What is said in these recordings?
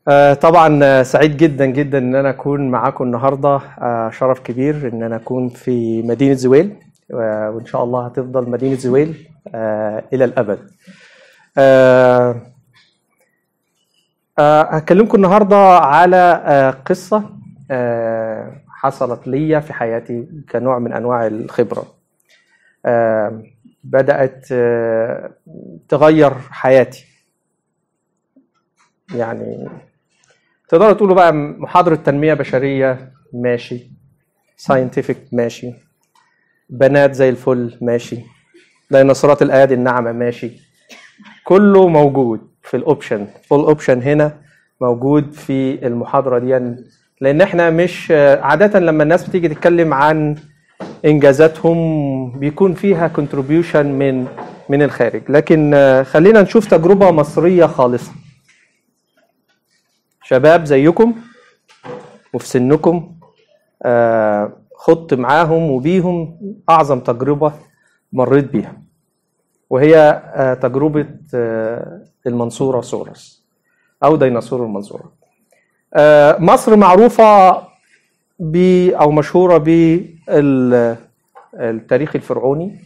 آه، طبعا آه، سعيد جدا جدا ان انا اكون معاكم النهارده آه، شرف كبير ان انا اكون في مدينه زويل آه، وان شاء الله هتفضل مدينه زويل آه، الى الابد. آه، آه، هكلمكم النهارده على آه، قصه آه، حصلت لي في حياتي كنوع من انواع الخبره. آه، بدات آه، تغير حياتي. يعني تقدروا تقولوا بقى محاضرة تنمية بشرية ماشي ساينتفك ماشي بنات زي الفل ماشي ديناصورات الأيادي الناعمة ماشي كله موجود في الأوبشن فول أوبشن هنا موجود في المحاضرة دي لأن احنا مش عادة لما الناس بتيجي تتكلم عن إنجازاتهم بيكون فيها كونتريبيوشن من من الخارج لكن آه، خلينا نشوف تجربة مصرية خالصة شباب زيكم وفي سنكم آه، خضت معاهم وبيهم أعظم تجربة مريت بيها وهي آه، تجربة آه، المنصورة سورس أو ديناصور المنصورة آه، مصر معروفة ب أو مشهورة بالتاريخ الفرعوني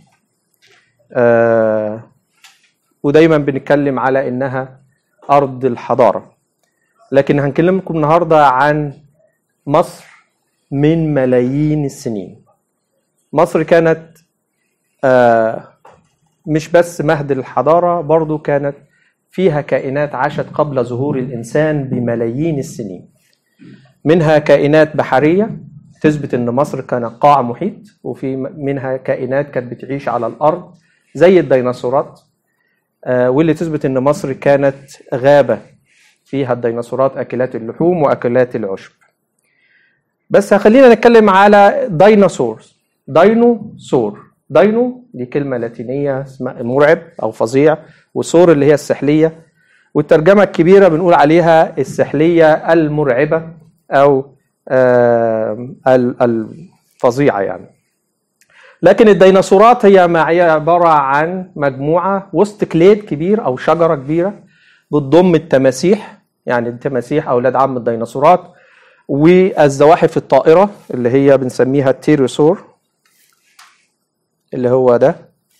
آه، ودايما بنتكلم على إنها أرض الحضارة لكن هنكلمكم النهارده عن مصر من ملايين السنين. مصر كانت آه، مش بس مهد الحضاره برضو كانت فيها كائنات عاشت قبل ظهور الانسان بملايين السنين. منها كائنات بحريه تثبت ان مصر كان قاع محيط وفي منها كائنات كانت بتعيش على الارض زي الديناصورات آه، واللي تثبت ان مصر كانت غابه فيها الديناصورات اكلات اللحوم واكلات العشب بس خلينا نتكلم على ديناصورز دينوسور دينو دي كلمة لاتينية اسمها مرعب أو فظيع وسور اللي هي السحلية والترجمة الكبيرة بنقول عليها السحلية المرعبة أو آه، ال- الفظيعة يعني لكن الديناصورات هي ما هي عبارة عن مجموعة وسط كليد كبير أو شجرة كبيرة بتضم التماسيح يعني التماسيح أولاد عم الديناصورات والزواحف الطائرة اللي هي بنسميها التيروسور اللي هو ده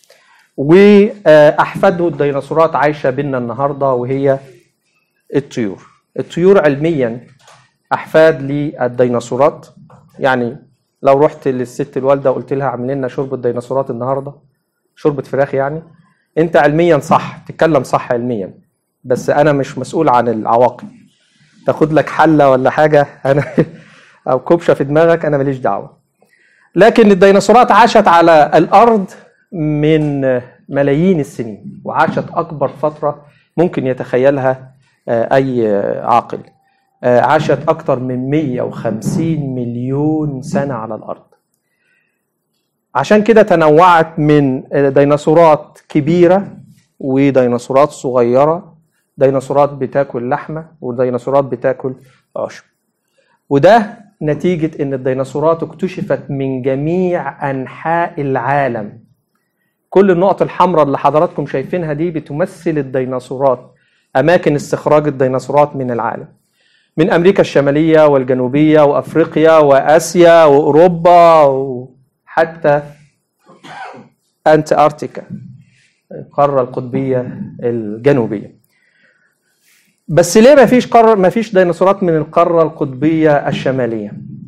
وأحفاده الديناصورات عايشة بينا النهاردة وهي الطيور الطيور علميا أحفاد للديناصورات يعني لو رحت للست الوالدة وقلت لها اعمل لنا شوربة ديناصورات النهاردة شوربة فراخ يعني انت علميا صح تتكلم صح علميا بس انا مش مسؤول عن العواقب تاخد لك حله ولا حاجه انا او كبشه في دماغك انا ماليش دعوه لكن الديناصورات عاشت على الارض من ملايين السنين وعاشت اكبر فتره ممكن يتخيلها آه، اي عاقل آه، عاشت اكثر من 150 مليون سنه على الارض عشان كده تنوعت من ديناصورات كبيره وديناصورات صغيره ديناصورات بتاكل لحمه وديناصورات بتاكل عشب وده نتيجه ان الديناصورات اكتشفت من جميع انحاء العالم كل النقط الحمراء اللي حضراتكم شايفينها دي بتمثل الديناصورات اماكن استخراج الديناصورات من العالم من امريكا الشماليه والجنوبيه وافريقيا واسيا واوروبا وحتى انتاركتيكا القاره القطبيه الجنوبيه بس ليه ما فيش قاره ما فيش ديناصورات من القاره القطبيه الشماليه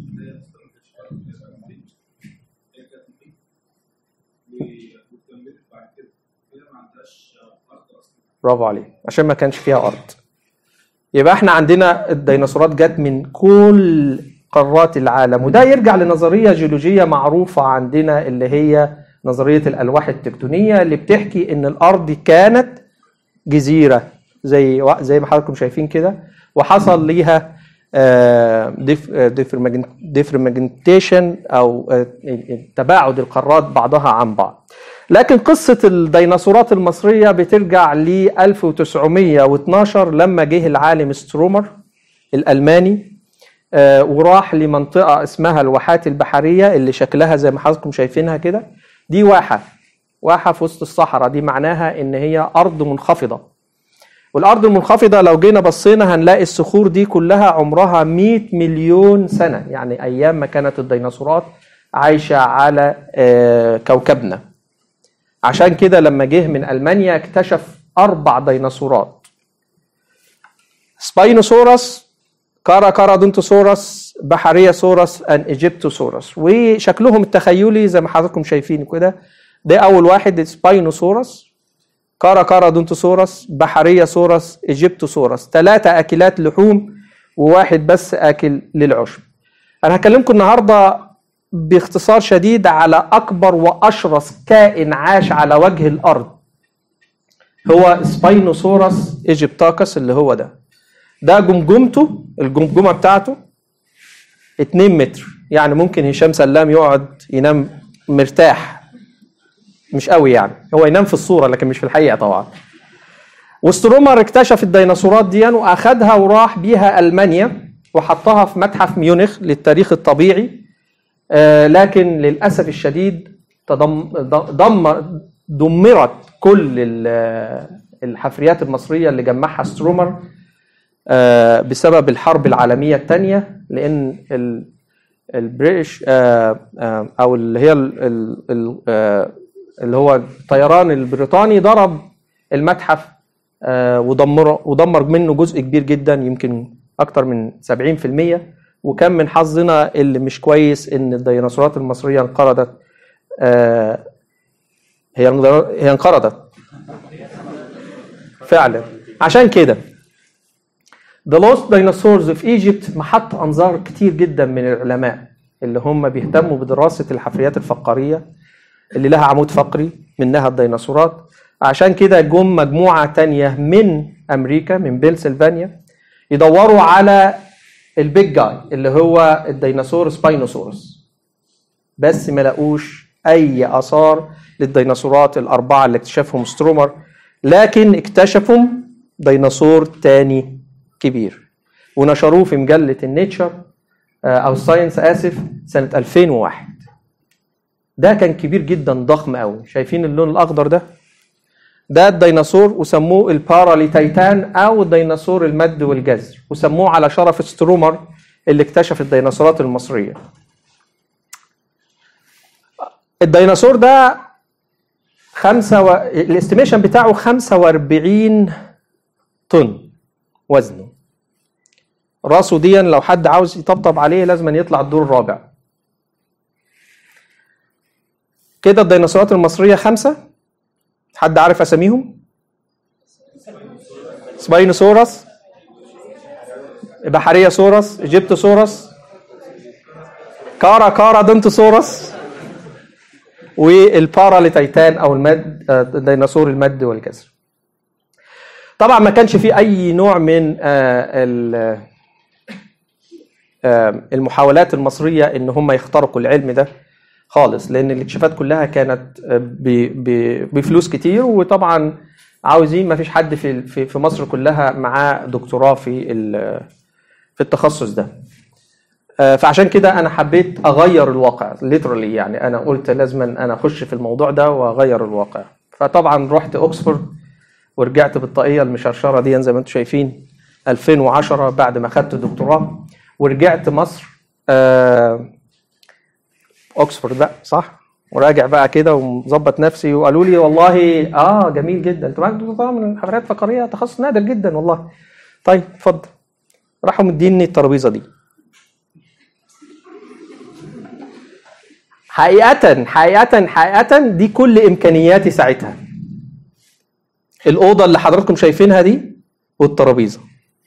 برافو عليك عشان ما كانش فيها ارض يبقى احنا عندنا الديناصورات جت من كل قارات العالم وده يرجع لنظريه جيولوجيه معروفه عندنا اللي هي نظريه الالواح التكتونيه اللي بتحكي ان الارض كانت جزيره زي زي ما حضراتكم شايفين كده وحصل ليها ديفرمنتيشن او آه، تباعد القارات بعضها عن بعض لكن قصة الديناصورات المصرية بترجع ل 1912 لما جه العالم سترومر الألماني آه، وراح لمنطقة اسمها الواحات البحرية اللي شكلها زي ما حضراتكم شايفينها كده دي واحة واحة في وسط الصحراء دي معناها إن هي أرض منخفضة والارض المنخفضه لو جينا بصينا هنلاقي الصخور دي كلها عمرها 100 مليون سنه يعني ايام ما كانت الديناصورات عايشه على آه، كوكبنا عشان كده لما جه من المانيا اكتشف اربع ديناصورات سباينوسورس كارا كارادونتوسورس بحريه سورس ان ايجيبتوسورس وشكلهم التخيلي زي ما حضراتكم شايفين كده ده اول واحد سباينوسورس كارا كارادونتوسورس بحريه سورس ايجيبتوسورس ثلاثه اكلات لحوم وواحد بس اكل للعشب انا هكلمكم النهارده باختصار شديد على اكبر واشرس كائن عاش على وجه الارض هو سباينوسورس ايجيبتاكس اللي هو ده ده جمجمته الجمجمه بتاعته 2 متر يعني ممكن هشام سلام يقعد ينام مرتاح مش قوي يعني هو ينام في الصوره لكن مش في الحقيقه طبعا وسترومر اكتشف الديناصورات دي واخدها وراح بيها المانيا وحطها في متحف ميونخ للتاريخ الطبيعي آه، لكن للاسف الشديد تضم ضم دمرت كل ال- الحفريات المصريه اللي جمعها سترومر آه، بسبب الحرب العالميه الثانيه لان ال- البريتش آه، آه، او اللي هي ال- ال- ال- آه، اللي هو الطيران البريطاني ضرب المتحف آه، ودمر ودمر منه جزء كبير جدا يمكن اكتر من 70% وكان من حظنا اللي مش كويس ان الديناصورات المصريه انقرضت آه، هي هي انقرضت فعلا عشان كده The Lost Dinosaurs of Egypt محط أنظار كتير جدا من العلماء اللي هم بيهتموا بدراسة الحفريات الفقارية اللي لها عمود فقري منها الديناصورات عشان كده جم مجموعة تانية من أمريكا من بنسلفانيا يدوروا على البيج جاي اللي هو الديناصور سباينوسورس بس ما لقوش أي آثار للديناصورات الأربعة اللي اكتشفهم سترومر لكن اكتشفوا ديناصور تاني كبير ونشروه في مجلة النيتشر آه، أو الساينس آسف سنة 2001 ده كان كبير جدا ضخم قوي شايفين اللون الأخضر ده ده الديناصور وسموه الباراليتيتان أو الديناصور المد والجزر وسموه على شرف سترومر اللي اكتشف الديناصورات المصرية الديناصور ده خمسة و... الاستيميشن بتاعه 45 طن وزنه راسه دي لو حد عاوز يطبطب عليه لازم يطلع الدور الرابع كده الديناصورات المصرية خمسة حد عارف أساميهم؟ سباينوسورس بحرية سورس ايجيبتوسورس كارا كارا دنتوسورس والباراليتيتان او المد آه، ديناصور المد والجزر طبعا ما كانش في اي نوع من آه، ال- آه، المحاولات المصريه ان هم يخترقوا العلم ده خالص لان الاكتشافات كلها كانت آه، ب- ب- بفلوس كتير وطبعا عاوزين ما فيش حد في في في مصر كلها معاه دكتوراه في ال- في التخصص ده آه، فعشان كده انا حبيت اغير الواقع ليترالي يعني انا قلت لازم انا اخش في الموضوع ده واغير الواقع فطبعا رحت اوكسفورد ورجعت بالطاقيه المشرشره دي زي ما انتم شايفين 2010 بعد ما خدت دكتوراه ورجعت مصر آه، اوكسفورد بقى صح وراجع بقى كده ومظبط نفسي وقالوا لي والله اه جميل جدا انت معاك دكتوراه من الحفريات الفقريه تخصص نادر جدا والله طيب اتفضل راحوا مديني الترابيزه دي حقيقة حقيقة حقيقة دي كل إمكانياتي ساعتها الأوضة اللي حضراتكم شايفينها دي والترابيزة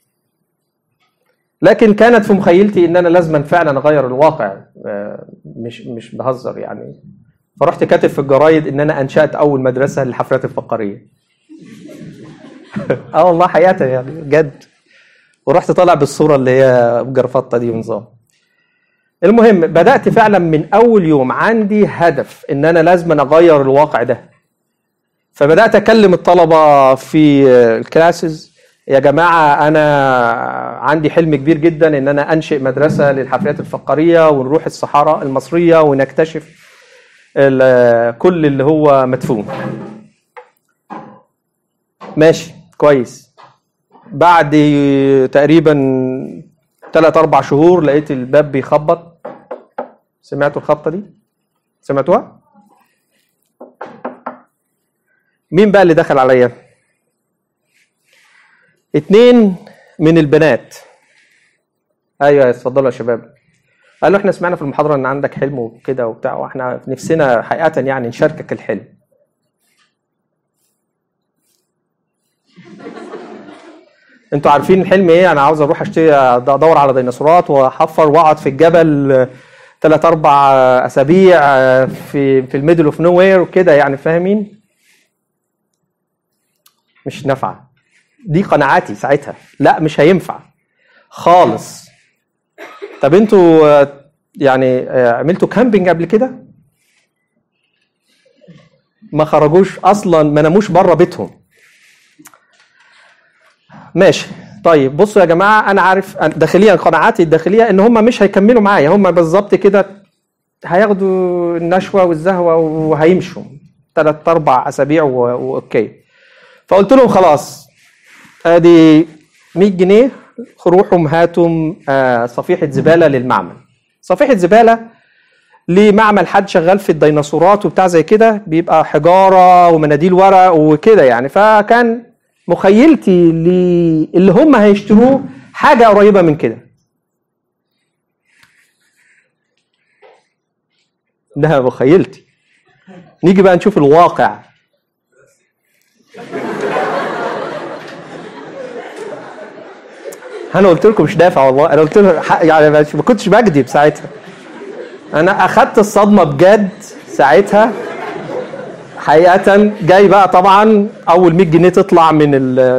لكن كانت في مخيلتي إن أنا لازم فعلا أغير الواقع آه، مش مش بهزر يعني فرحت كاتب في الجرايد إن أنا أنشأت أول مدرسة للحفلات الفقرية اه والله حقيقة يعني جد ورحت طالع بالصورة اللي هي جرفطة دي ونظام المهم بدأت فعلا من أول يوم عندي هدف إن أنا لازم أغير الواقع ده فبدأت أكلم الطلبة في الكلاسز يا جماعة أنا عندي حلم كبير جدا إن أنا أنشئ مدرسة للحفلات الفقرية ونروح الصحراء المصرية ونكتشف ال- كل اللي هو مدفون ماشي كويس بعد تقريبا ثلاث اربع شهور لقيت الباب بيخبط سمعتوا الخبطه دي سمعتوها مين بقى اللي دخل عليا اتنين من البنات ايوه اتفضلوا يا شباب قالوا احنا سمعنا في المحاضره ان عندك حلم وكده وبتاع واحنا نفسنا حقيقه يعني نشاركك الحلم انتوا عارفين الحلم ايه انا عاوز اروح اشتري ادور على ديناصورات واحفر واقعد في الجبل ثلاث اربع اسابيع في في الميدل اوف نو وير وكده يعني فاهمين مش نافعه دي قناعاتي ساعتها لا مش هينفع خالص طب انتوا يعني عملتوا كامبينج قبل كده ما خرجوش اصلا ما ناموش بره بيتهم ماشي طيب بصوا يا جماعه انا عارف داخليا قناعاتي الداخليه ان هم مش هيكملوا معايا هم بالظبط كده هياخدوا النشوه والزهوه وهيمشوا ثلاث اربع اسابيع واوكي فقلت لهم خلاص ادي 100 جنيه روحوا هاتوا آه صفيحه زباله للمعمل صفيحه زباله لمعمل حد شغال في الديناصورات وبتاع زي كده بيبقى حجاره ومناديل ورق وكده يعني فكان مخيلتي اللي هم هيشتروه حاجه قريبه من كده ده مخيلتي نيجي بقى نشوف الواقع انا قلت لكم مش دافع والله انا قلت له يعني ما كنتش بكذب ساعتها انا اخدت الصدمه بجد ساعتها حقيقه جاي بقى طبعا اول 100 جنيه تطلع من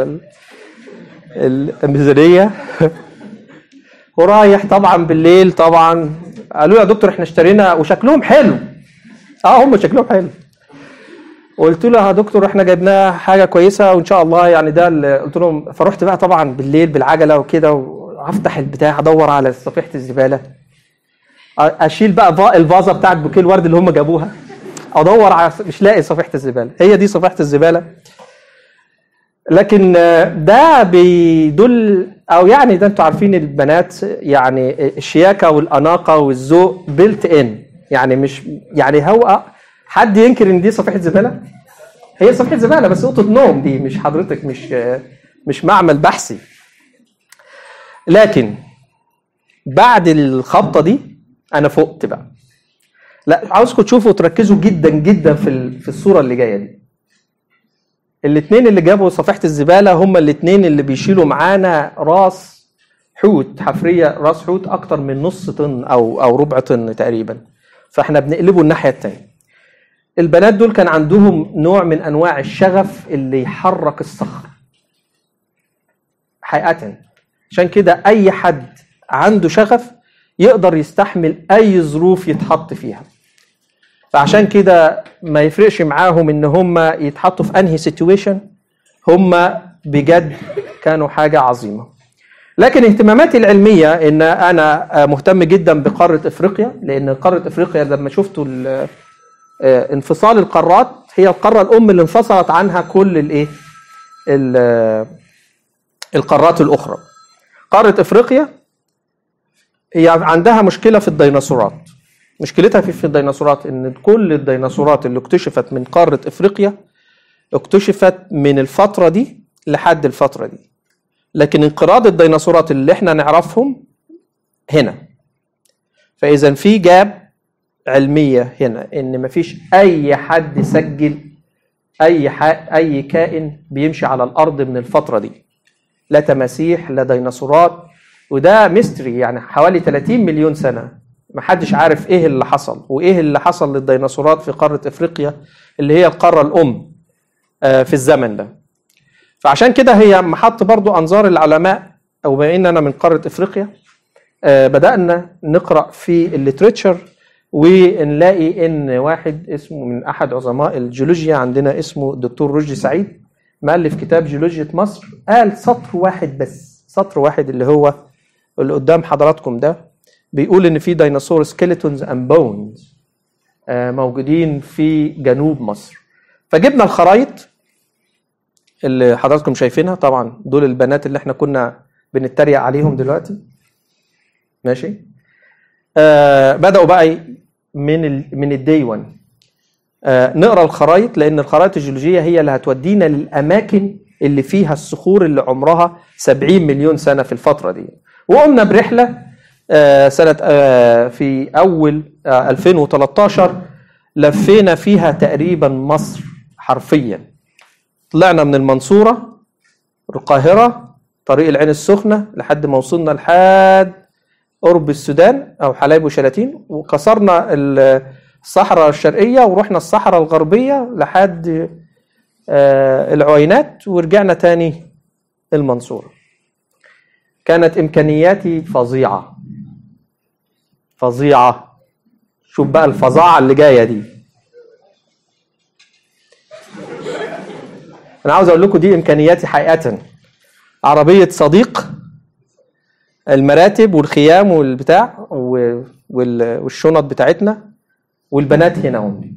الميزانيه ورايح طبعا بالليل طبعا قالوا يا دكتور احنا اشترينا وشكلهم حلو اه هم شكلهم حلو قلت له يا دكتور احنا جبناه حاجه كويسه وان شاء الله يعني ده اللي قلت لهم فرحت بقى طبعا بالليل بالعجله وكده وافتح البتاع ادور على صفيحه الزباله اشيل بقى الفازه بتاعت بوكيه الورد اللي هم جابوها ادور على مش لاقي صفيحه الزباله هي دي صفيحه الزباله لكن ده بيدل او يعني ده انتوا عارفين البنات يعني الشياكه والاناقه والذوق بيلت ان يعني مش يعني هو حد ينكر ان دي صفيحه زباله هي صفيحه زباله بس اوضه نوم دي مش حضرتك مش مش معمل بحثي لكن بعد الخبطه دي انا فقت بقى لا عاوزكم تشوفوا وتركزوا جدا جدا في في الصوره اللي جايه دي الاثنين اللي جابوا صفيحه الزباله هم الاثنين اللي بيشيلوا معانا راس حوت حفريه راس حوت اكتر من نص طن او او ربع طن تقريبا فاحنا بنقلبه الناحيه الثانيه البنات دول كان عندهم نوع من انواع الشغف اللي يحرك الصخر حقيقه عشان كده اي حد عنده شغف يقدر يستحمل اي ظروف يتحط فيها فعشان كده ما يفرقش معاهم ان هم يتحطوا في انهي سيتويشن هم بجد كانوا حاجه عظيمه لكن اهتماماتي العلميه ان انا مهتم جدا بقاره افريقيا لان قاره افريقيا لما شفتوا انفصال القارات هي القاره الام اللي انفصلت عنها كل الايه القارات الاخرى قاره افريقيا هي عندها مشكله في الديناصورات مشكلتها في في الديناصورات ان كل الديناصورات اللي اكتشفت من قاره افريقيا اكتشفت من الفتره دي لحد الفتره دي لكن انقراض الديناصورات اللي احنا نعرفهم هنا فاذا في جاب علميه هنا ان مفيش اي حد سجل اي اي كائن بيمشي على الارض من الفتره دي لا تماسيح لا ديناصورات وده ميستري يعني حوالي 30 مليون سنه محدش عارف ايه اللي حصل وايه اللي حصل للديناصورات في قاره افريقيا اللي هي القاره الام في الزمن ده فعشان كده هي محط برضو انظار العلماء او بما ان انا من قاره افريقيا بدانا نقرا في الليتريتشر ونلاقي ان واحد اسمه من احد عظماء الجيولوجيا عندنا اسمه الدكتور رشدي سعيد مؤلف كتاب جيولوجيا مصر قال سطر واحد بس سطر واحد اللي هو اللي قدام حضراتكم ده بيقول ان في ديناصور سكيلتونز اند بونز موجودين في جنوب مصر فجبنا الخرايط اللي حضراتكم شايفينها طبعا دول البنات اللي احنا كنا بنتريق عليهم دلوقتي ماشي آه بدأوا بقى ي- من ال من الدي 1 آه نقرا الخرايط لان الخرائط الجيولوجيه هي اللي هتودينا للاماكن اللي فيها الصخور اللي عمرها 70 مليون سنه في الفتره دي وقمنا برحله آه سنه آه في اول آه 2013 لفينا فيها تقريبا مصر حرفيا طلعنا من المنصوره القاهره طريق العين السخنه لحد ما وصلنا لحد قرب السودان او حلايب وشلاتين وكسرنا ال- الصحراء الشرقيه ورحنا الصحراء الغربيه لحد آه، العوينات ورجعنا تاني المنصوره كانت امكانياتي فظيعه فظيعه شوف بقى الفظاعه اللي جايه دي انا عاوز اقول لكم دي امكانياتي حقيقه عربيه صديق المراتب والخيام والبتاع و- وال- والشنط بتاعتنا والبنات هنا هم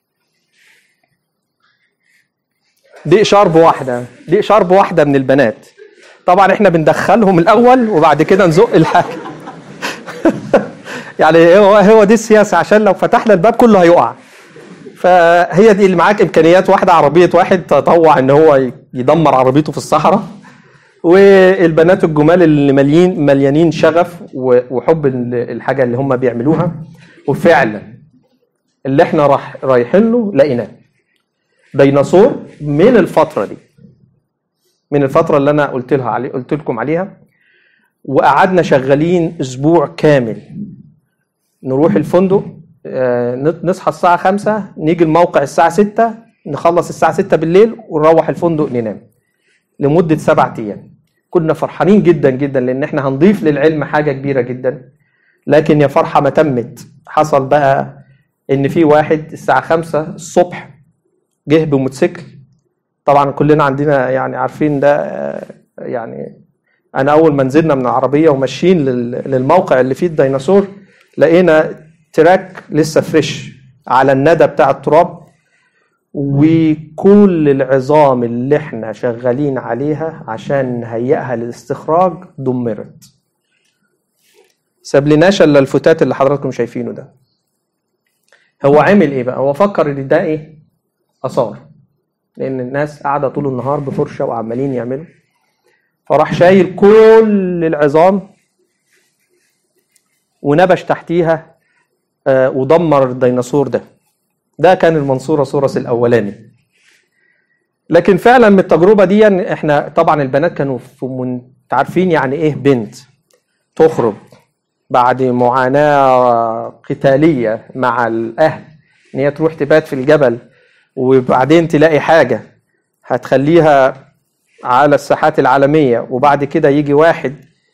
دي شارب واحده دي شارب واحده من البنات طبعا احنا بندخلهم الاول وبعد كده نزق الحاجه يعني هو هو دي السياسه عشان لو فتحنا الباب كله هيقع فهي دي اللي معاك امكانيات واحده عربيه واحد تطوع ان هو يدمر عربيته في الصحراء والبنات الجمال اللي مليين مليانين شغف و- وحب ال- الحاجه اللي هم بيعملوها وفعلا اللي احنا راح رايحين له لقيناه ديناصور من الفتره دي من الفتره اللي انا قلت لها علي قلت لكم عليها وقعدنا شغالين اسبوع كامل نروح الفندق آه، نصحى الساعة خمسة نيجي الموقع الساعة ستة نخلص الساعة ستة بالليل ونروح الفندق ننام لمدة سبعة أيام كنا فرحانين جدا جدا لأن احنا هنضيف للعلم حاجة كبيرة جدا لكن يا فرحة ما تمت حصل بقى إن في واحد الساعة خمسة الصبح جه بموتوسيكل طبعا كلنا عندنا يعني عارفين ده آه، يعني أنا أول ما نزلنا من العربية وماشيين لل- للموقع اللي فيه الديناصور لقينا تراك لسه فريش على الندى بتاع التراب وكل العظام اللي احنا شغالين عليها عشان نهيئها للاستخراج دمرت ساب لناش الا الفتات اللي حضراتكم شايفينه ده هو عمل ايه بقى هو فكر ان ده ايه اثار لان الناس قاعده طول النهار بفرشه وعمالين يعملوا فراح شايل كل العظام ونبش تحتيها آه، ودمر الديناصور ده ده كان المنصورة سورس الأولاني لكن فعلا من التجربة دي احنا طبعا البنات كانوا في من عارفين يعني ايه بنت تخرج بعد معاناة قتالية مع الأهل إن هي تروح تبات في الجبل وبعدين تلاقي حاجة هتخليها على الساحات العالمية وبعد كده يجي واحد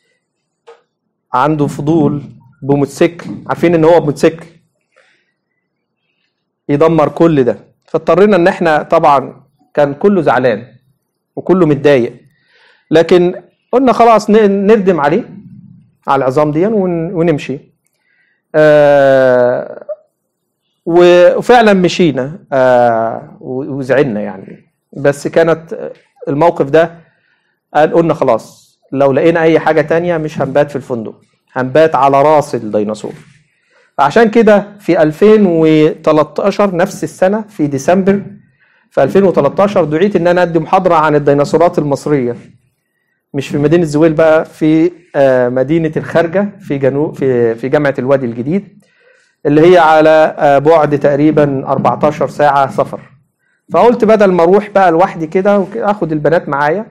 عنده فضول بموتوسيكل عارفين ان هو بموتوسيكل يدمر كل ده فاضطرينا ان احنا طبعا كان كله زعلان وكله متضايق لكن قلنا خلاص ن- نردم عليه على العظام دي ون- ونمشي آه و- وفعلا مشينا آه و- وزعلنا يعني بس كانت الموقف ده قال قلنا خلاص لو لقينا اي حاجه تانية مش هنبات في الفندق هنبات على راس الديناصور فعشان كده في 2013 نفس السنه في ديسمبر في 2013 دعيت ان انا ادي محاضره عن الديناصورات المصريه مش في مدينه زويل بقى في آه، مدينه الخارجه في جنوب في في جامعه الوادي الجديد اللي هي على آه، بعد تقريبا 14 ساعه سفر فقلت بدل ما اروح بقى لوحدي كده وك- اخد البنات معايا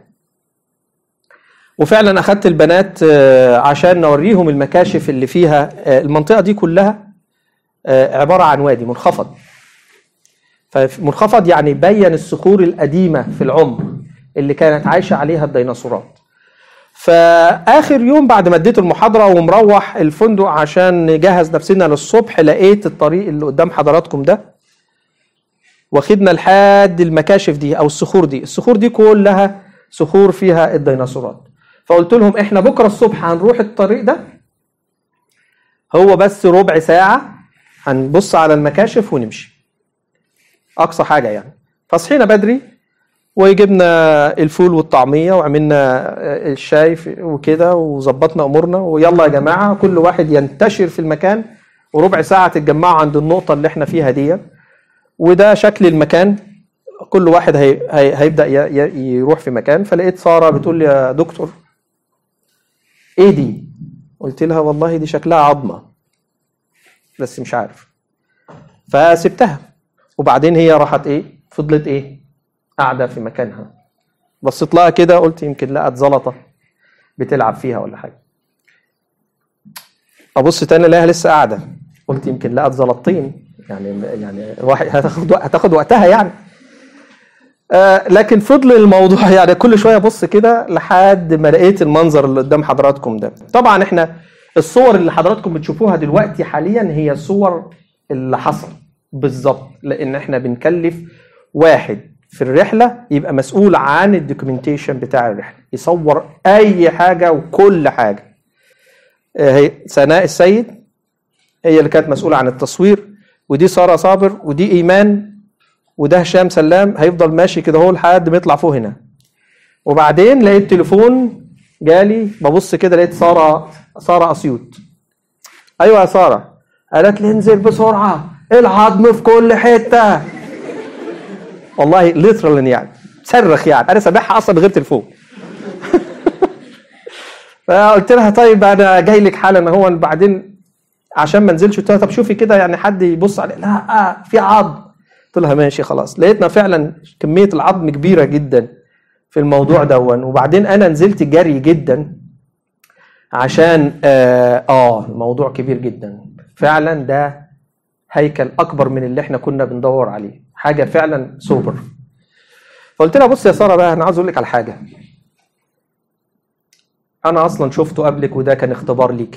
وفعلا اخدت البنات آه، عشان نوريهم المكاشف اللي فيها آه، المنطقه دي كلها آه، عباره عن وادي منخفض فمنخفض يعني بين الصخور القديمه في العمر اللي كانت عايشه عليها الديناصورات فاخر يوم بعد ما اديت المحاضره ومروح الفندق عشان نجهز نفسنا للصبح لقيت الطريق اللي قدام حضراتكم ده واخدنا لحد المكاشف دي او الصخور دي الصخور دي كلها صخور فيها الديناصورات فقلت لهم احنا بكره الصبح هنروح الطريق ده هو بس ربع ساعه هنبص على المكاشف ونمشي اقصى حاجه يعني فصحينا بدري وجبنا الفول والطعميه وعملنا الشاي في- وكده وظبطنا امورنا ويلا يا جماعه كل واحد ينتشر في المكان وربع ساعه تتجمعوا عند النقطه اللي احنا فيها دي وده شكل المكان كل واحد هي هي هيبدا ي- ي- يروح في مكان فلقيت ساره بتقول لي يا دكتور ايه دي قلت لها والله دي شكلها عظمه بس مش عارف فسبتها وبعدين هي راحت ايه فضلت ايه قاعده في مكانها بصيت لها كده قلت يمكن لقت زلطه بتلعب فيها ولا حاجه ابص تاني الاقيها لسه قاعده قلت يمكن لقت زلطتين يعني يعني واحد هتاخد وق- هتاخد وقتها يعني آه لكن فضل الموضوع يعني كل شويه ابص كده لحد ما لقيت المنظر اللي قدام حضراتكم ده طبعا احنا الصور اللي حضراتكم بتشوفوها دلوقتي حاليا هي صور اللي حصل بالظبط لان احنا بنكلف واحد في الرحله يبقى مسؤول عن الدوكيومنتيشن بتاع الرحله يصور اي حاجه وكل حاجه آه، هي سناء السيد هي اللي كانت مسؤوله عن التصوير ودي ساره صابر ودي ايمان وده هشام سلام هيفضل ماشي كده هو لحد ما يطلع فوق هنا وبعدين لقيت تليفون جالي ببص كده لقيت ساره ساره اسيوط ايوه يا ساره قالت لي انزل بسرعه العظم في كل حته والله ليترال يعني صرخ يعني انا سامعها اصلا من غير تليفون فقلت لها طيب انا جاي لك حالا اهو بعدين عشان ما انزلش قلت لها طب شوفي كده يعني حد يبص عليه لا آه في عظم قلت لها ماشي خلاص لقيتنا فعلا كميه العظم كبيره جدا في الموضوع دون وبعدين انا نزلت جري جدا عشان اه, آه الموضوع كبير جدا فعلا ده هيكل اكبر من اللي احنا كنا بندور عليه حاجه فعلا سوبر فقلت لها بص يا ساره بقى انا عاوز اقول لك على حاجه انا اصلا شفته قبلك وده كان اختبار ليكي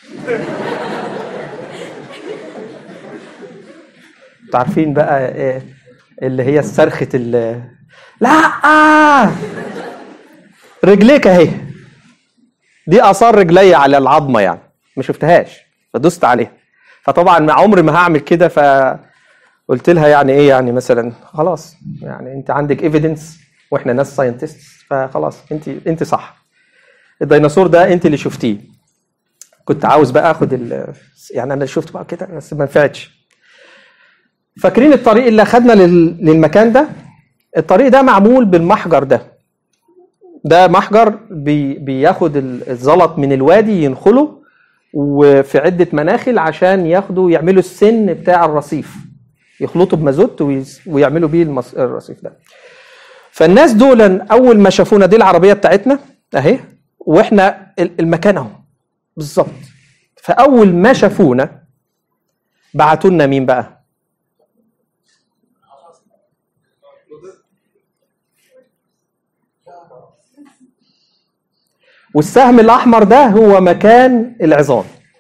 انتوا عارفين بقى إيه اللي هي الصرخه ال لا رجليك اهي دي اثار رجلي على العظمه يعني ما شفتهاش فدست عليها فطبعا عمري ما هعمل كده فقلت لها يعني ايه يعني مثلا خلاص يعني انت عندك ايفيدنس واحنا ناس ساينتست فخلاص انت انت صح الديناصور ده انت اللي شفتيه كنت عاوز بقى اخد ال يعني انا اللي شفته بقى كده بس ما نفعتش فاكرين الطريق اللي اخدنا لل- للمكان ده الطريق ده معمول بالمحجر ده ده محجر بي بياخد ال- الزلط من الوادي ينخله وفي عدة مناخل عشان ياخدوا يعملوا السن بتاع الرصيف يخلطوا بمازوت ويس- ويعملوا بيه المص... الرصيف ده فالناس دول اول ما شافونا دي العربيه بتاعتنا اهي واحنا ال- المكان اهو بالظبط فاول ما شافونا بعتوا لنا مين بقى والسهم الاحمر ده هو مكان العظام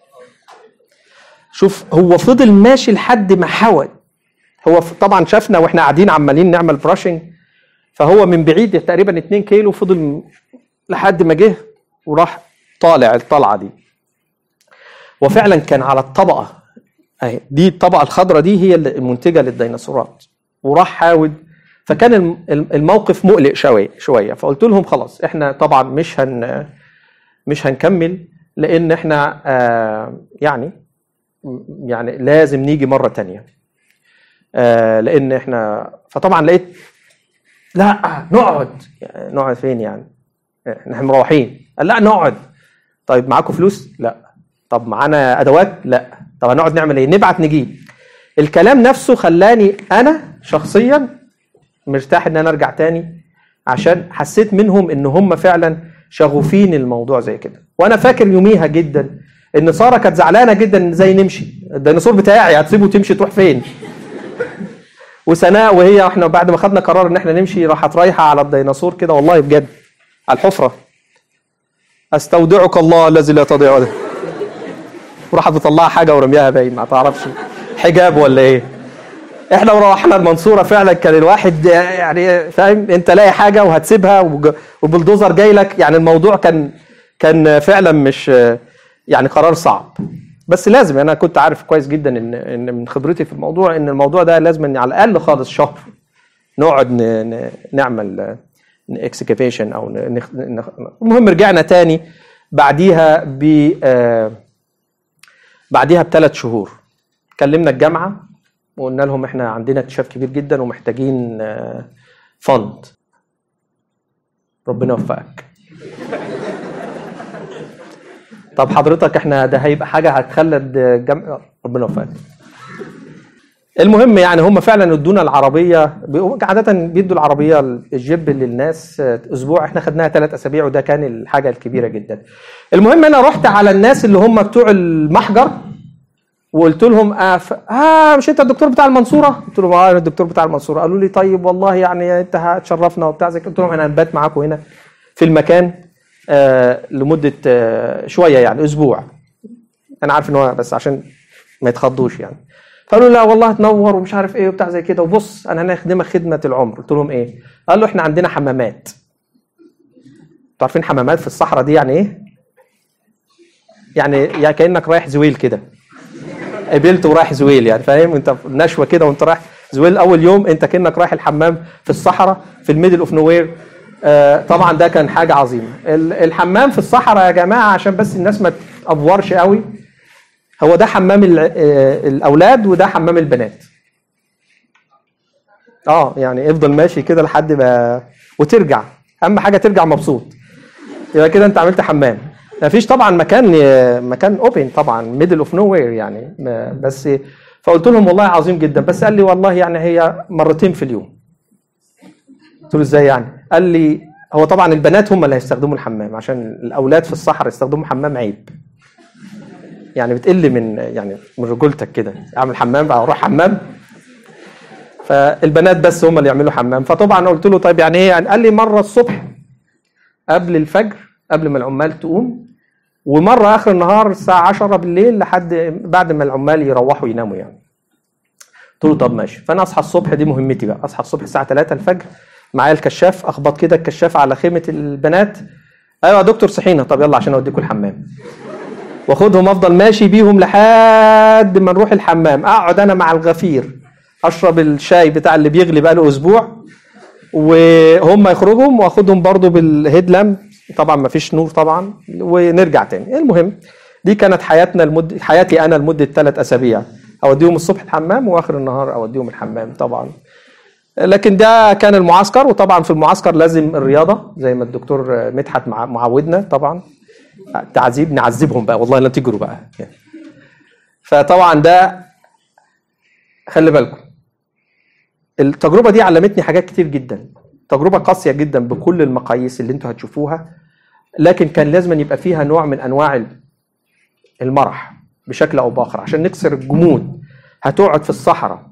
شوف هو فضل ماشي لحد ما حول هو ف- طبعا شافنا واحنا قاعدين عمالين نعمل براشنج فهو من بعيد تقريبا 2 كيلو فضل م- لحد ما جه وراح طالع الطلعه دي وفعلا كان على الطبقه اهي دي الطبقه الخضراء دي هي اللي- المنتجه للديناصورات وراح حاول فكان الم- الم- الموقف مقلق شويه شويه فقلت لهم خلاص احنا طبعا مش هن مش هنكمل لان احنا آه يعني يعني لازم نيجي مره تانية آه لان احنا فطبعا لقيت لا نقعد يعني نقعد فين يعني احنا مروحين قال لا نقعد طيب معاكم فلوس لا طب معانا ادوات لا طب هنقعد نعمل ايه نبعت نجيب الكلام نفسه خلاني انا شخصيا مرتاح ان انا ارجع تاني عشان حسيت منهم ان هم فعلا شغوفين الموضوع زي كده وانا فاكر يوميها جدا ان ساره كانت زعلانه جدا ان ازاي نمشي الديناصور بتاعي هتسيبه تمشي تروح فين وسناء وهي احنا بعد ما خدنا قرار ان احنا نمشي راحت رايحه على الديناصور كده والله بجد على الحفره استودعك الله الذي لا تضيع وده وراحت مطلعه حاجه ورميها باين ما تعرفش حجاب ولا ايه احنا وروحنا المنصوره فعلا كان الواحد يعني فاهم انت لاقي حاجه وهتسيبها وج- وبالدوزر جاي لك يعني الموضوع كان كان فعلا مش يعني قرار صعب بس لازم انا كنت عارف كويس جدا ان ان من خبرتي في الموضوع ان الموضوع ده لازم إن على الاقل خالص شهر نقعد ن- ن- نعمل اكسكافيشن او ن- نخ- نخ- المهم رجعنا تاني بعديها ب آه، بعديها بثلاث شهور كلمنا الجامعه وقلنا لهم احنا عندنا اكتشاف كبير جدا ومحتاجين آه، فند ربنا يوفقك طب حضرتك احنا ده هيبقى حاجه هتخلد جم... ربنا يوفقك المهم يعني هم فعلا ادونا العربيه بيقو- عاده بيدوا العربيه الجيب للناس اسبوع احنا خدناها ثلاث اسابيع وده كان الحاجه الكبيره جدا المهم انا رحت على الناس اللي هم بتوع المحجر وقلت لهم آه, ف... آه مش انت الدكتور بتاع المنصوره؟ قلت لهم اه انا الدكتور بتاع المنصوره قالوا لي طيب والله يعني انت هتشرفنا وبتاع زي كده قلت لهم احنا هنبات معاكم هنا في المكان آه لمده آه شويه يعني اسبوع انا عارف ان هو بس عشان ما يتخضوش يعني فقالوا لا والله تنور ومش عارف ايه وبتاع زي كده وبص انا هنخدمك خدمه العمر قلت لهم ايه؟ قالوا احنا عندنا حمامات انتوا عارفين حمامات في الصحراء دي يعني ايه؟ يعني يعني كانك رايح زويل كده قبلت ورايح زويل يعني فاهم انت في نشوه كده وانت رايح زويل اول يوم انت كانك رايح الحمام في الصحراء في الميدل اوف نوير طبعا ده كان حاجه عظيمه ال- الحمام في الصحراء يا جماعه عشان بس الناس ما تافورش قوي هو ده حمام ال- آه، الاولاد وده حمام البنات اه يعني افضل ماشي كده لحد ما وترجع اهم حاجه ترجع مبسوط يبقى كده انت عملت حمام ما فيش طبعا مكان مكان اوبن طبعا ميدل اوف نو وير يعني ما- بس فقلت لهم والله عظيم جدا بس قال لي والله يعني هي مرتين في اليوم قلت له ازاي يعني قال لي هو طبعا البنات هم اللي هيستخدموا الحمام عشان الاولاد في الصحراء يستخدموا حمام عيب يعني بتقل من يعني من رجولتك كده اعمل حمام بقى اروح حمام فالبنات بس هم اللي يعملوا حمام فطبعا قلت له طيب يعني ايه يعني قال لي مره الصبح قبل الفجر قبل ما العمال تقوم ومره اخر النهار الساعه 10 بالليل لحد بعد ما العمال يروحوا يناموا يعني قلت له طب ماشي فانا اصحى الصبح دي مهمتي بقى اصحى الصبح الساعه 3 الفجر معايا الكشاف اخبط كده الكشاف على خيمه البنات ايوه يا دكتور صحينا طب يلا عشان اوديكم الحمام واخدهم افضل ماشي بيهم لحد ما نروح الحمام اقعد انا مع الغفير اشرب الشاي بتاع اللي بيغلي بقاله اسبوع وهم يخرجوا واخدهم برضو بالهيد لامب طبعا ما فيش نور طبعا ونرجع تاني المهم دي كانت حياتنا لمدة حياتي انا لمده ثلاث اسابيع اوديهم الصبح الحمام واخر النهار اوديهم الحمام طبعا لكن ده كان المعسكر وطبعا في المعسكر لازم الرياضه زي ما الدكتور مدحت مع- معودنا طبعا تعذيب نعذبهم بقى والله لا تجروا بقى فطبعا ده خلي بالكم التجربه دي علمتني حاجات كتير جدا تجربه قاسيه جدا بكل المقاييس اللي انتوا هتشوفوها لكن كان لازم أن يبقى فيها نوع من انواع ال- المرح بشكل او باخر عشان نكسر الجمود هتقعد في الصحراء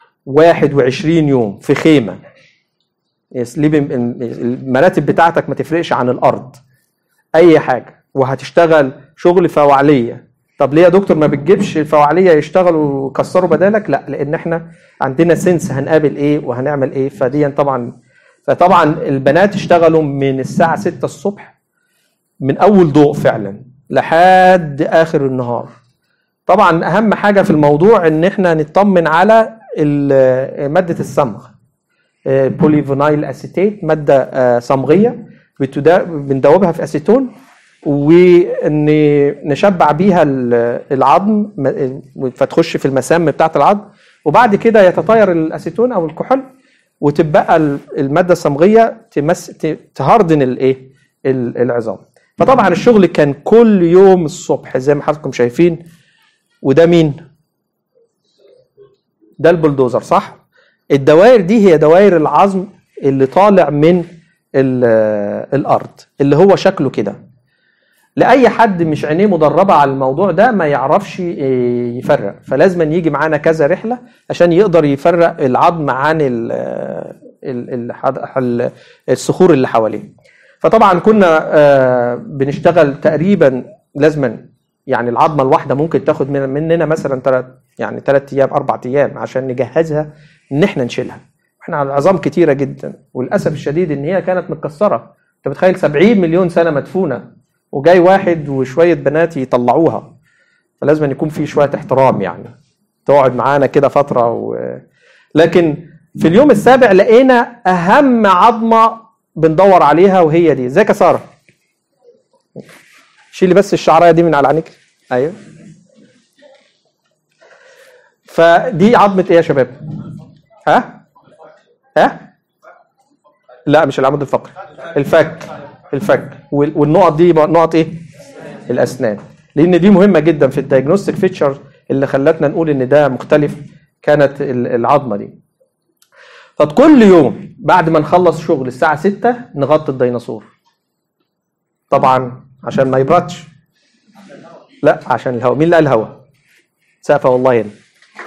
21 يوم في خيمه sleeping- المراتب بتاعتك ما تفرقش عن الارض اي حاجه وهتشتغل شغل فوعليه طب ليه يا دكتور ما بتجيبش الفوعليه يشتغلوا ويكسروا بدالك لا لان احنا عندنا سنس هنقابل ايه وهنعمل ايه فديا طبعا فطبعا البنات اشتغلوا من الساعه 6 الصبح من اول ضوء فعلا لحد اخر النهار طبعا اهم حاجه في الموضوع ان احنا نطمن على ال- ماده الصمغ بوليفينايل اسيتيت ماده آه، صمغيه بتدا- بندوبها في اسيتون ونشبع بيها ال- العظم م- فتخش في المسام بتاعه العظم وبعد كده يتطاير الاسيتون او الكحول وتبقى ال- الماده الصمغيه تمس ت- تهردن الايه ال- العظام فطبعا الشغل كان كل يوم الصبح زي ما حضراتكم شايفين وده مين ده البلدوزر صح الدوائر دي هي دوائر العظم اللي طالع من ال- الارض اللي هو شكله كده لاي حد مش عينيه مدربه على الموضوع ده ما يعرفش إيه، يفرق فلازم يجي معانا كذا رحله عشان يقدر يفرق العظم عن ال ال ال الصخور اللي حواليه فطبعا كنا آه، بنشتغل تقريبا لازما يعني العظمه الواحده ممكن تاخد من- مننا مثلا ثلاث يعني ثلاث ايام اربع ايام عشان نجهزها ان احنا نشيلها احنا على عظام كتيره جدا وللاسف الشديد ان هي كانت متكسره انت متخيل 70 مليون سنه مدفونه وجاي واحد وشويه بنات يطلعوها فلازم أن يكون في شويه احترام يعني تقعد معانا كده فتره و... لكن في اليوم السابع لقينا اهم عظمه بندور عليها وهي دي ازيك يا ساره شيلي بس الشعرايه دي من على عينيك ايوه فدي عظمه ايه يا شباب ها ها لا مش العمود الفقري الفك الفك وال- والنقط دي نقط ايه الاسنان لان دي مهمه جدا في الدايجنوستيك فيتشر اللي خلتنا نقول ان ده مختلف كانت ال- العظمه دي فكل يوم بعد ما نخلص شغل الساعه 6 نغطي الديناصور طبعا عشان ما يبردش لا عشان الهواء مين اللي قال الهواء سقفه والله هنا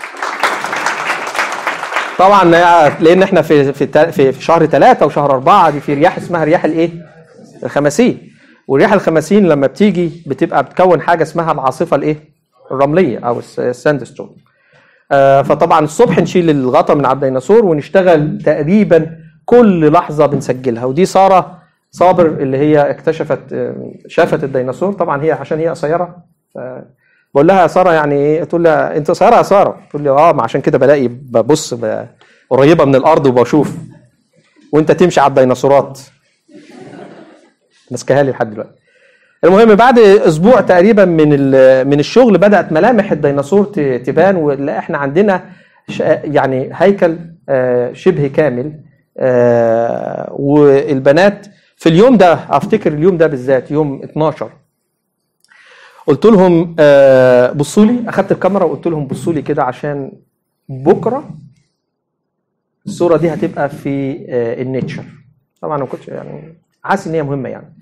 طبعا لان احنا في في تا- في في شهر ثلاثة وشهر أربعة دي في رياح اسمها رياح الايه؟ الخماسين والرياح الخماسين لما بتيجي بتبقى بتكون حاجه اسمها العاصفه الايه؟ الرمليه او الس- الساند ستون. آه، فطبعا الصبح نشيل الغطا من على الديناصور ونشتغل تقريبا كل لحظه بنسجلها ودي ساره صابر اللي هي اكتشفت آه، شافت الديناصور طبعا هي عشان هي قصيره ف- بقول لها يا ساره يعني ايه تقول لي انت قصيره يا ساره تقول لي اه ما عشان كده بلاقي ببص ب- قريبه من الارض وبشوف وانت تمشي على الديناصورات ماسكاها لي لحد دلوقتي المهم بعد اسبوع تقريبا من ال- من الشغل بدات ملامح الديناصور ت- تبان ولا احنا عندنا ش- يعني هيكل آه، شبه كامل آه، والبنات في اليوم ده افتكر اليوم ده بالذات يوم 12 قلت لهم آه، بصوا لي اخدت الكاميرا وقلت لهم بصوا لي كده عشان بكره الصوره دي هتبقى في آه، النيتشر طبعا انا ما كنتش يعني حاسس ان هي مهمه يعني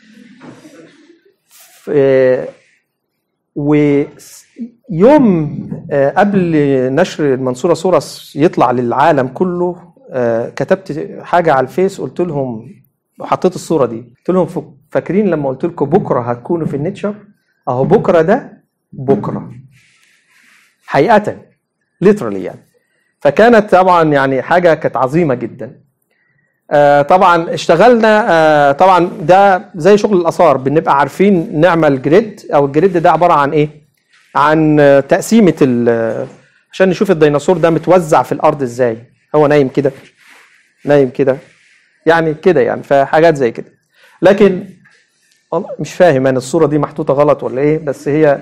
ف- ويوم آه، قبل نشر المنصورة صورة يطلع للعالم كله آه، كتبت حاجة على الفيس قلت لهم حطيت الصورة دي قلت لهم ف- فاكرين لما قلت لكم بكرة هتكونوا في النيتشر اهو بكرة ده بكرة حقيقة literally يعني فكانت طبعا يعني حاجة كانت عظيمة جدا آه، طبعا اشتغلنا آه، طبعا ده زي شغل الاثار بنبقى عارفين نعمل جريد او الجريد ده عباره عن ايه عن آه، تقسيمه ال- عشان نشوف الديناصور ده متوزع في الارض ازاي هو نايم كده نايم كده يعني كده يعني فحاجات زي كده لكن والله مش فاهم انا الصوره دي محطوطه غلط ولا ايه بس هي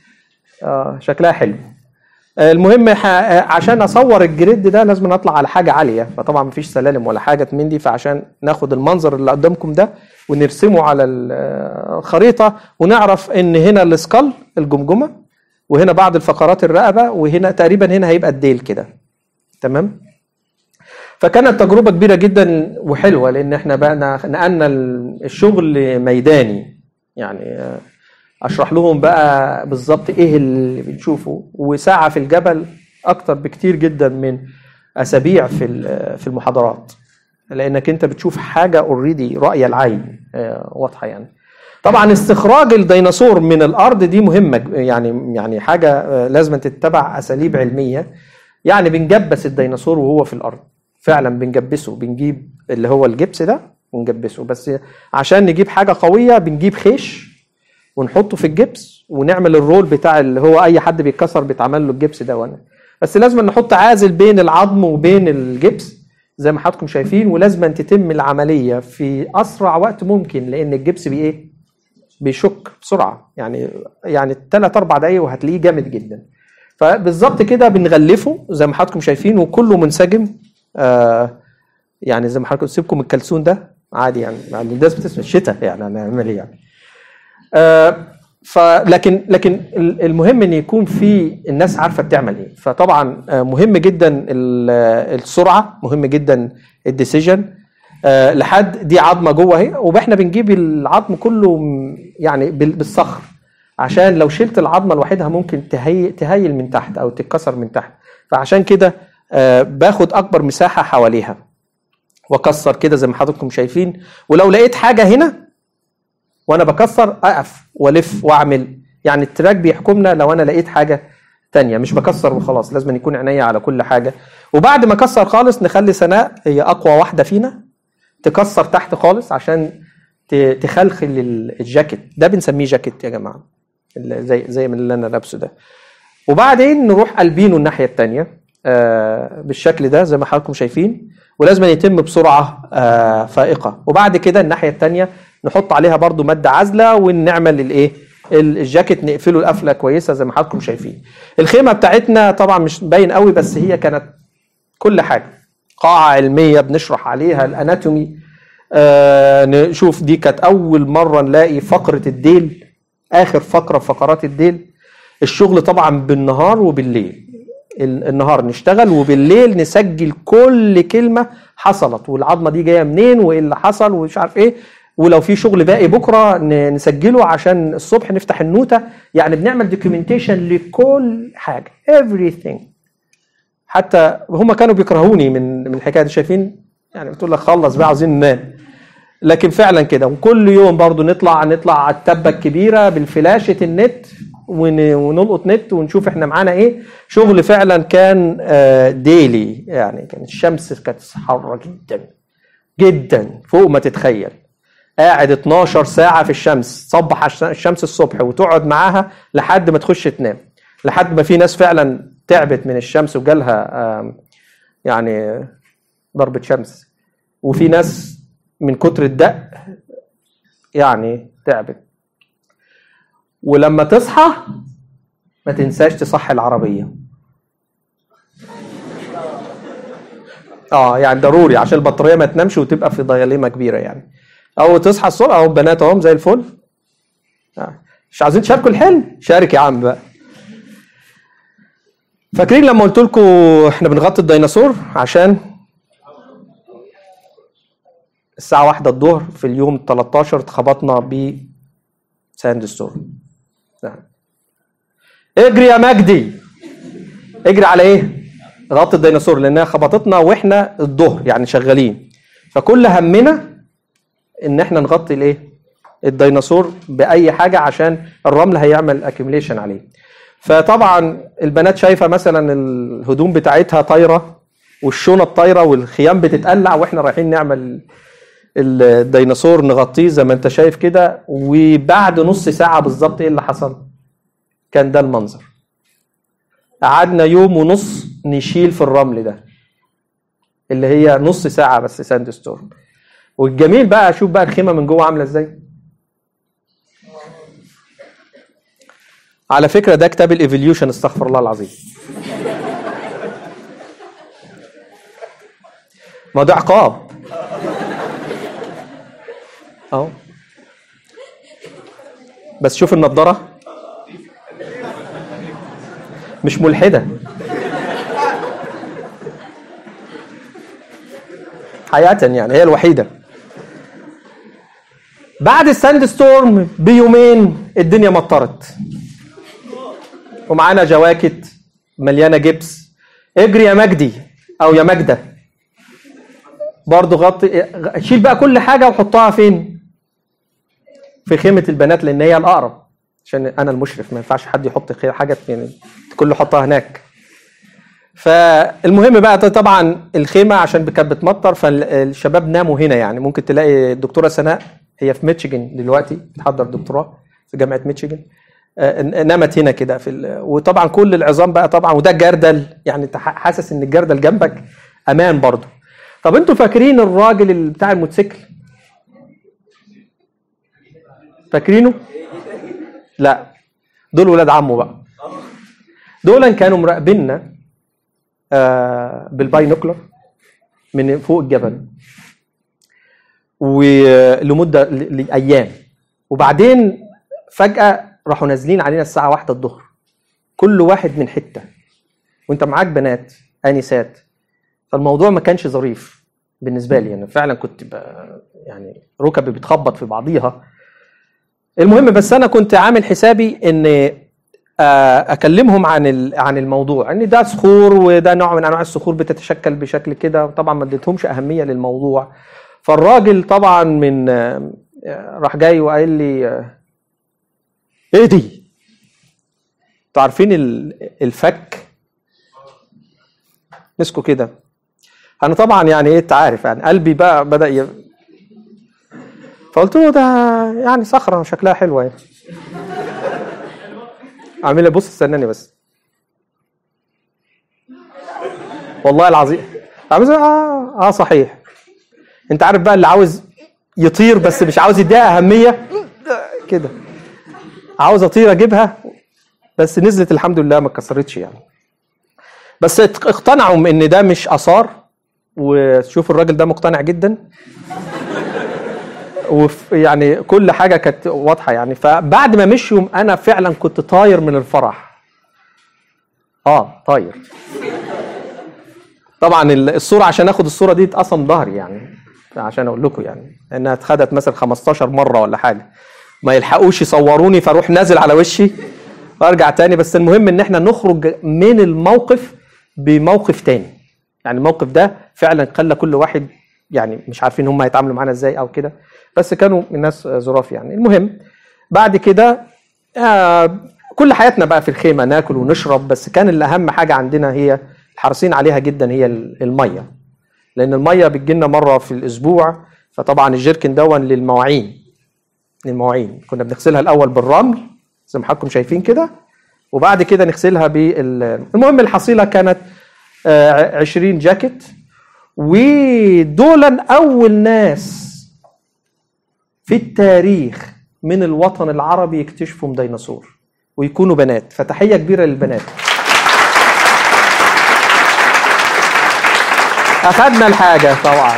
آه شكلها حلو آه، المهم ح- آه، عشان اصور الجريد ده لازم اطلع على حاجه عاليه فطبعا مفيش سلالم ولا حاجه من دي فعشان ناخد المنظر اللي قدامكم ده ونرسمه على ال- آه، الخريطه ونعرف ان هنا السكال الجمجمه وهنا بعض الفقرات الرقبه وهنا تقريبا هنا هيبقى الديل كده تمام فكانت تجربه كبيره جدا وحلوه لان احنا بقى نقلنا الشغل ميداني يعني آه، اشرح لهم بقى بالظبط ايه اللي بنشوفه وساعه في الجبل اكتر بكتير جدا من اسابيع في ال- في المحاضرات لانك انت بتشوف حاجه اوريدي راي العين آه، واضحه يعني طبعا استخراج الديناصور من الارض دي مهمه يعني يعني حاجه آه، لازم تتبع اساليب علميه يعني بنجبس الديناصور وهو في الارض فعلا بنجبسه بنجيب اللي هو الجبس ده ونجبسه بس عشان نجيب حاجه قويه بنجيب خيش ونحطه في الجبس ونعمل الرول بتاع اللي هو اي حد بيتكسر بيتعمل له الجبس ده وانا بس لازم نحط عازل بين العظم وبين الجبس زي ما حضراتكم شايفين ولازم تتم العمليه في اسرع وقت ممكن لان الجبس بي ايه بيشك بسرعه يعني يعني ثلاث اربع دقايق وهتلاقيه جامد جدا فبالظبط كده بنغلفه زي ما حضراتكم شايفين وكله منسجم آه يعني زي ما حضراتكم سيبكم الكلسون ده عادي يعني يعني الناس بتسمع الشتاء يعني هنعمل ايه يعني آه، فلكن لكن المهم ان يكون في الناس عارفه بتعمل ايه فطبعا آه، مهم جدا ال- آه، السرعه مهم جدا الديسيجن لحد دي عظمه جوه اهي واحنا بنجيب العظم كله م- يعني بال- بالصخر عشان لو شلت العظمه لوحدها ممكن تهي تهيل من تحت او تتكسر من تحت فعشان كده آه، باخد اكبر مساحه حواليها واكسر كده زي ما حضراتكم شايفين ولو لقيت حاجه هنا وانا بكسر اقف والف واعمل يعني التراك بيحكمنا لو انا لقيت حاجه تانية مش بكسر وخلاص لازم يكون عينيا على كل حاجه وبعد ما اكسر خالص نخلي سناء هي اقوى واحده فينا تكسر تحت خالص عشان ت- تخلخل ال- الجاكيت ده بنسميه جاكيت يا جماعه اللي زي زي من اللي انا لابسه ده وبعدين نروح قلبينه الناحيه التانية آه، بالشكل ده زي ما حضراتكم شايفين ولازم يتم بسرعه آه، فائقه وبعد كده الناحيه الثانيه نحط عليها برضو ماده عازله ونعمل الايه ال- الجاكيت نقفله القفله كويسه زي ما حضراتكم شايفين الخيمه بتاعتنا طبعا مش باين قوي بس هي كانت كل حاجه قاعه علميه بنشرح عليها الاناتومي آه نشوف دي كانت اول مره نلاقي فقره الديل اخر فقره في فقرات الديل الشغل طبعا بالنهار وبالليل ال- النهار نشتغل وبالليل نسجل كل كلمه حصلت والعظمه دي جايه منين وايه اللي حصل ومش عارف ايه ولو في شغل باقي بكره ن- نسجله عشان الصبح نفتح النوته يعني بنعمل دوكيومنتيشن لكل حاجه everything حتى هم كانوا بيكرهوني من من الحكايه دي شايفين يعني بتقول لك خلص بقى عاوزين ننام لكن فعلا كده وكل يوم برضو نطلع نطلع على التبه الكبيره بالفلاشه النت ون- ونلقط نت ونشوف احنا معانا ايه شغل فعلا كان ديلي يعني كانت الشمس كانت حاره جدا جدا فوق ما تتخيل قاعد 12 ساعة في الشمس تصبح الش- الشمس الصبح وتقعد معاها لحد ما تخش تنام لحد ما في ناس فعلا تعبت من الشمس وجالها آم، يعني ضربة شمس وفي ناس من كتر الدق يعني تعبت ولما تصحى ما تنساش تصحي العربية اه يعني ضروري عشان البطارية ما تنامش وتبقى في ضياليمة كبيرة يعني او تصحى الصبح اهو بنات اهم زي الفل آه. مش عايزين تشاركوا الحلم شارك يا عم بقى فاكرين لما قلت لكم احنا بنغطي الديناصور عشان الساعة واحدة الظهر في اليوم 13 اتخبطنا ب ساند ستورم نعم اجري يا مجدي اجري على ايه؟ غطي الديناصور لانها خبطتنا واحنا الظهر يعني شغالين فكل همنا ان احنا نغطي الايه؟ الديناصور باي حاجه عشان الرمل هيعمل اكيوميليشن عليه. فطبعا البنات شايفه مثلا الهدوم بتاعتها طايره والشنط طايره والخيام بتتقلع واحنا رايحين نعمل الديناصور نغطيه زي ما انت شايف كده وبعد نص ساعه بالظبط ايه اللي حصل؟ كان ده المنظر. قعدنا يوم ونص نشيل في الرمل ده اللي هي نص ساعه بس ساند ستورم. والجميل بقى اشوف بقى الخيمه من جوه عامله ازاي على فكره ده كتاب الايفوليوشن استغفر الله العظيم ما ده عقاب اهو بس شوف النضاره مش ملحده حقيقة يعني هي الوحيدة بعد الساند ستورم بيومين الدنيا مطرت ومعانا جواكت مليانة جبس اجري يا مجدي او يا مجدة برضو غطي شيل بقى كل حاجة وحطها فين في خيمة البنات لان هي الاقرب عشان انا المشرف ما ينفعش حد يحط حاجة يعني كله حطها هناك فالمهم بقى طبعا الخيمه عشان كانت بتمطر فالشباب ناموا هنا يعني ممكن تلاقي الدكتوره سناء هي في ميتشيجن دلوقتي بتحضر دكتوراه في جامعه ميتشيجن نامت هنا كده في ال... وطبعا كل العظام بقى طبعا وده الجردل يعني انت حاسس ان الجردل جنبك امان برضه طب انتوا فاكرين الراجل اللي بتاع الموتوسيكل فاكرينه لا دول ولاد عمه بقى دول كانوا مراقبيننا آه بالباينوكلر من فوق الجبل ولمده لايام وبعدين فجاه راحوا نازلين علينا الساعه واحدة الظهر كل واحد من حته وانت معاك بنات انسات فالموضوع ما كانش ظريف بالنسبه لي انا فعلا كنت يعني ركبي بتخبط في بعضيها المهم بس انا كنت عامل حسابي ان اكلمهم عن عن الموضوع ان ده صخور وده نوع من انواع الصخور بتتشكل بشكل كده طبعا ما اديتهمش اهميه للموضوع فالراجل طبعا من راح جاي وقال لي ايه دي انتوا عارفين الفك مسكوا كده انا طبعا يعني ايه انت عارف يعني قلبي بقى بدا ي... فقلت له ده يعني صخره شكلها حلوه يعني عاملها بص استناني بس والله العظيم عاوز اه اه صحيح انت عارف بقى اللي عاوز يطير بس مش عاوز يديها اهميه كده عاوز اطير اجيبها بس نزلت الحمد لله ما اتكسرتش يعني بس ات- اقتنعوا من ان ده مش اثار وشوف الراجل ده مقتنع جدا وف يعني كل حاجه كانت واضحه يعني فبعد ما مشيوا انا فعلا كنت طاير من الفرح اه طاير طبعا ال- الصوره عشان اخد الصوره دي اتقسم ظهري يعني عشان اقول لكم يعني انها اتخدت مثلا 15 مره ولا حاجه ما يلحقوش يصوروني فاروح نازل على وشي وارجع تاني بس المهم ان احنا نخرج من الموقف بموقف تاني يعني الموقف ده فعلا خلى كل واحد يعني مش عارفين هم هيتعاملوا معانا ازاي او كده بس كانوا الناس ظراف يعني المهم بعد كده آه كل حياتنا بقى في الخيمه ناكل ونشرب بس كان اللي اهم حاجه عندنا هي حريصين عليها جدا هي الميه لان الميه بتجي لنا مره في الاسبوع فطبعا الجيركن دون للمواعين للمواعين كنا بنغسلها الاول بالرمل زي ما حضراتكم شايفين كده وبعد كده نغسلها بال المهم الحصيله كانت آه، 20 جاكيت ودولا اول ناس في التاريخ من الوطن العربي يكتشفوا ديناصور ويكونوا بنات فتحيه كبيره للبنات اخذنا الحاجه طبعا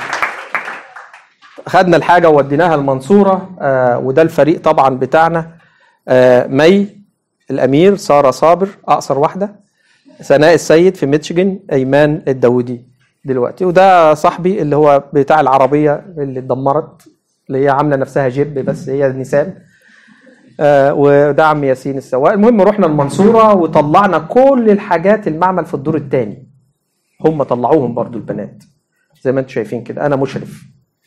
اخذنا الحاجه ووديناها المنصوره آه وده الفريق طبعا بتاعنا آه مي الامير ساره صابر اقصر واحده سناء السيد في ميتشيجن ايمان الداودي دلوقتي وده صاحبي اللي هو بتاع العربيه اللي اتدمرت اللي هي عامله نفسها جيب بس هي نيسان آه وده عم ياسين السواق المهم رحنا المنصوره وطلعنا كل الحاجات المعمل في الدور الثاني هم طلعوهم برضو البنات زي ما انتم شايفين كده انا مشرف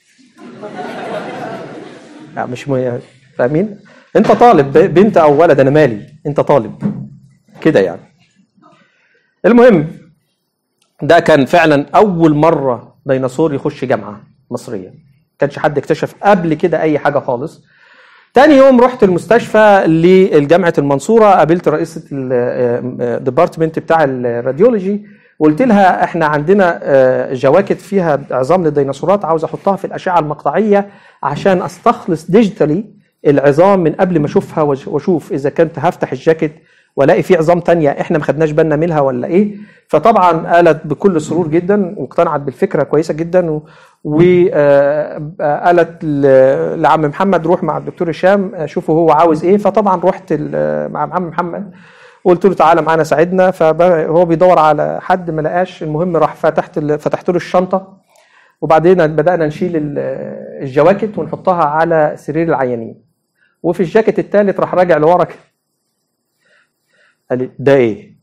لا مش م... فاهمين انت طالب ب- بنت او ولد انا مالي انت طالب كده يعني المهم ده كان فعلا اول مره ديناصور يخش جامعه مصريه كانش حد اكتشف قبل كده اي حاجه خالص تاني يوم رحت المستشفى لجامعة المنصورة قابلت رئيسة الديبارتمنت بتاع الراديولوجي وقلت لها احنا عندنا آه، جواكت فيها عظام للديناصورات عاوز احطها في الاشعه المقطعيه عشان استخلص ديجيتالي العظام من قبل ما اشوفها وأش- واشوف اذا كنت هفتح الجاكيت والاقي في عظام تانية احنا ما خدناش بالنا منها ولا ايه فطبعا قالت بكل سرور جدا واقتنعت بالفكره كويسه جدا وقالت لعم محمد روح مع الدكتور هشام آه، شوفوا هو عاوز ايه فطبعا رحت ال- مع عم محمد قلت له تعالى معانا ساعدنا فهو بيدور على حد ما لقاش المهم راح فتحت ال- فتحت له الشنطه وبعدين بدانا نشيل ال- الجواكت ونحطها على سرير العيانين وفي الجاكيت الثالث راح راجع لورا كده. قال لي ده ايه؟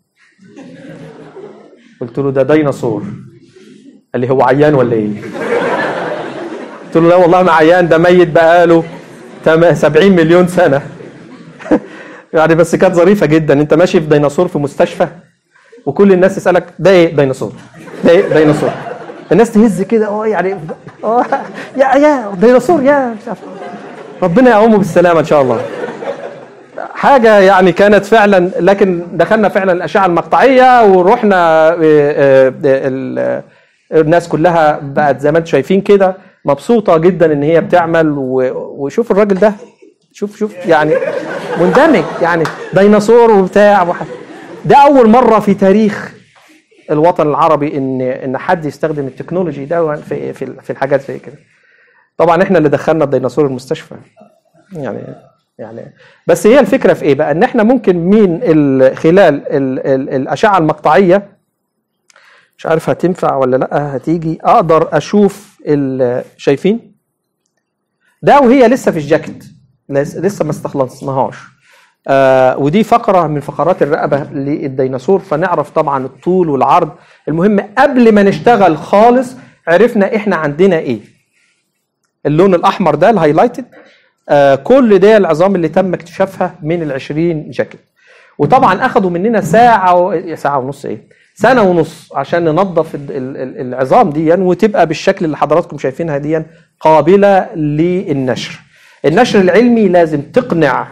قلت له ده ديناصور قال لي هو عيان ولا ايه؟ قلت له لا والله ما عيان ده ميت بقاله تم- 70 مليون سنه يعني بس كانت ظريفه جدا انت ماشي في ديناصور في مستشفى وكل الناس تسالك ده ايه ديناصور ده ايه ديناصور الناس تهز كده اه يعني اه يا يا ديناصور يا مش عارف. ربنا يقومه بالسلامه ان شاء الله حاجه يعني كانت فعلا لكن دخلنا فعلا الاشعه المقطعيه ورحنا آه، آه، ال- الناس كلها بقت زي ما انتم شايفين كده مبسوطه جدا ان هي بتعمل و- وشوف الراجل ده شوف شوف يعني مندمج يعني ديناصور وبتاع وح- ده اول مره في تاريخ الوطن العربي ان ان حد يستخدم التكنولوجي ده في في في الحاجات زي كده طبعا احنا اللي دخلنا الديناصور المستشفى يعني يعني بس هي الفكره في ايه بقى ان احنا ممكن من ال- خلال ال ال الاشعه المقطعيه مش عارف هتنفع ولا لا هتيجي اقدر اشوف ال- شايفين ده وهي لسه في الجاكيت لس- لسه ما استخلصناهاش آه ودي فقره من فقرات الرقبه للديناصور فنعرف طبعا الطول والعرض المهم قبل ما نشتغل خالص عرفنا احنا عندنا ايه اللون الاحمر ده الهايلايتد آه كل ده العظام اللي تم اكتشافها من ال 20 جاكيت وطبعا اخذوا مننا ساعه و... ساعه ونص ايه سنه ونص عشان ننظف ال- ال- ال- العظام دي وتبقى بالشكل اللي حضراتكم شايفينها دي قابله للنشر النشر العلمي لازم تقنع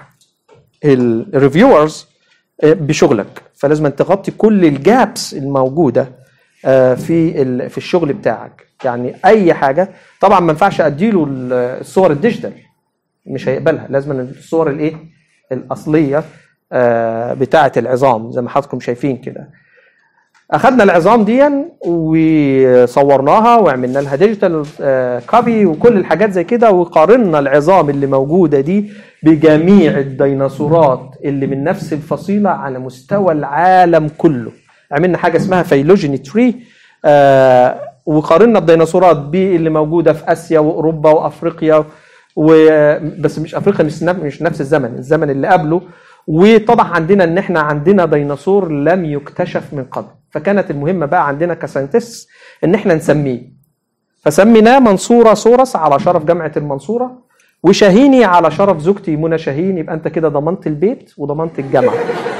الريفيورز بشغلك فلازم أن تغطي كل الجابس الموجوده آه، في ال- في الشغل بتاعك يعني اي حاجه طبعا ما ينفعش اديله ال- الصور الديجيتال مش هيقبلها لازم الصور الايه الاصليه آه، بتاعه العظام زي ما حضراتكم شايفين كده اخذنا العظام دي وصورناها وعملنا لها ديجيتال كوبي وكل الحاجات زي كده وقارنا العظام اللي موجوده دي بجميع الديناصورات اللي من نفس الفصيله على مستوى العالم كله عملنا حاجه اسمها فيلوجيني تري آه وقارنا الديناصورات باللي موجوده في اسيا واوروبا وافريقيا و- بس مش افريقيا مش نف- مش نفس الزمن الزمن اللي قبله وطبعا عندنا ان احنا عندنا ديناصور لم يكتشف من قبل فكانت المهمه بقى عندنا كساينتست ان احنا نسميه فسميناه منصوره سورس على شرف جامعه المنصوره وشاهيني على شرف زوجتي منى شاهين يبقى انت كده ضمنت البيت وضمنت الجامعه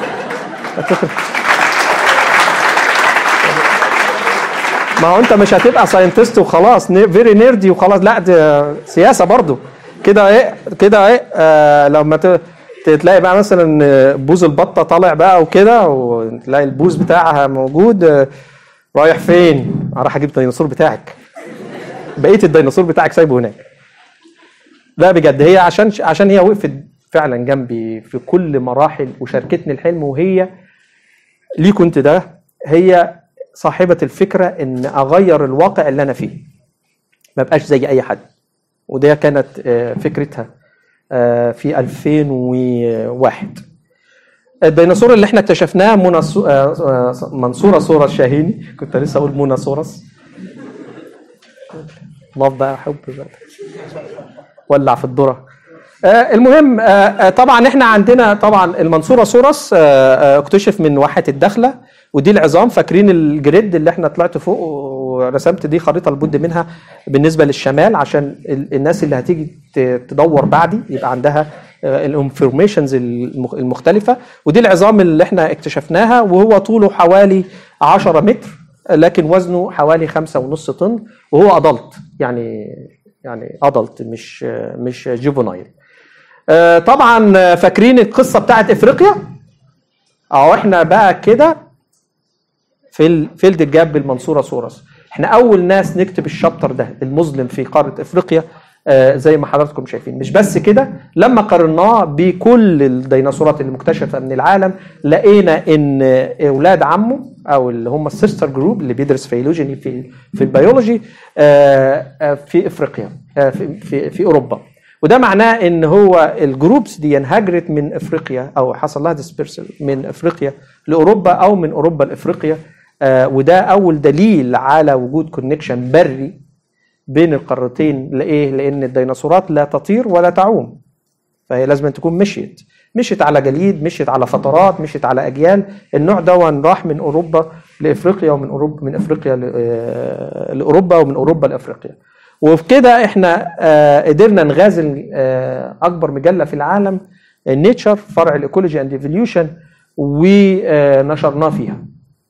ما هو انت مش هتبقى ساينتست وخلاص فيري نيردي وخلاص لا دي سياسه برضو كده ايه كده ايه آه لما ت- تلاقي بقى مثلا آه، بوز البطه طالع بقى وكده وتلاقي البوز بتاعها موجود آه، رايح فين؟ راح اجيب الديناصور بتاعك بقيه الديناصور بتاعك سايبه هناك لا بجد هي عشان عشان هي وقفت فعلا جنبي في كل مراحل وشاركتني الحلم وهي ليه كنت ده هي صاحبة الفكرة ان اغير الواقع اللي انا فيه ما بقاش زي اي حد وده كانت آه، فكرتها آه، في 2001 الديناصور اللي احنا اكتشفناه منصو... آه، آه، منصورة صورة شاهيني كنت لسه اقول منى صورس الله بقى حب بقى. ولع في الذره آه، المهم آه، آه، طبعا احنا عندنا طبعا المنصوره سورس آه، آه، اكتشف من واحه الدخله ودي العظام فاكرين الجريد اللي احنا طلعت فوق ورسمت دي خريطه لابد منها بالنسبه للشمال عشان ال- الناس اللي هتيجي ت- تدور بعدي يبقى عندها الانفورميشنز المختلفه ودي العظام اللي احنا اكتشفناها وهو طوله حوالي 10 متر لكن وزنه حوالي خمسة ونص طن وهو ادلت يعني يعني ادلت مش مش جوفونايل آه، طبعا آه، فاكرين القصه بتاعت افريقيا اهو احنا بقى كده في الفيلد الجاب بالمنصوره سورس احنا اول ناس نكتب الشابتر ده المظلم في قاره افريقيا آه، زي ما حضراتكم شايفين مش بس كده لما قارناه بكل الديناصورات اللي مكتشفه من العالم لقينا ان اولاد عمه او اللي هم السيستر جروب اللي بيدرس فيلوجيني في في البيولوجي آه، آه، في افريقيا آه، في في, في اوروبا وده معناه ان هو الجروبس دي هاجرت من افريقيا او حصل لها ديسبيرسل من افريقيا لاوروبا او من اوروبا لافريقيا آه، وده اول دليل على وجود كونكشن بري بين القارتين لايه؟ لان الديناصورات لا تطير ولا تعوم فهي لازم أن تكون مشيت مشيت على جليد مشيت على فترات مشيت على اجيال النوع ده راح من اوروبا لافريقيا ومن اوروبا من افريقيا ل- آه، لاوروبا ومن اوروبا لافريقيا وفي كده احنا آه، قدرنا نغازل آه، اكبر مجله في العالم النيتشر فرع الايكولوجي اند ايفوليوشن ونشرناه فيها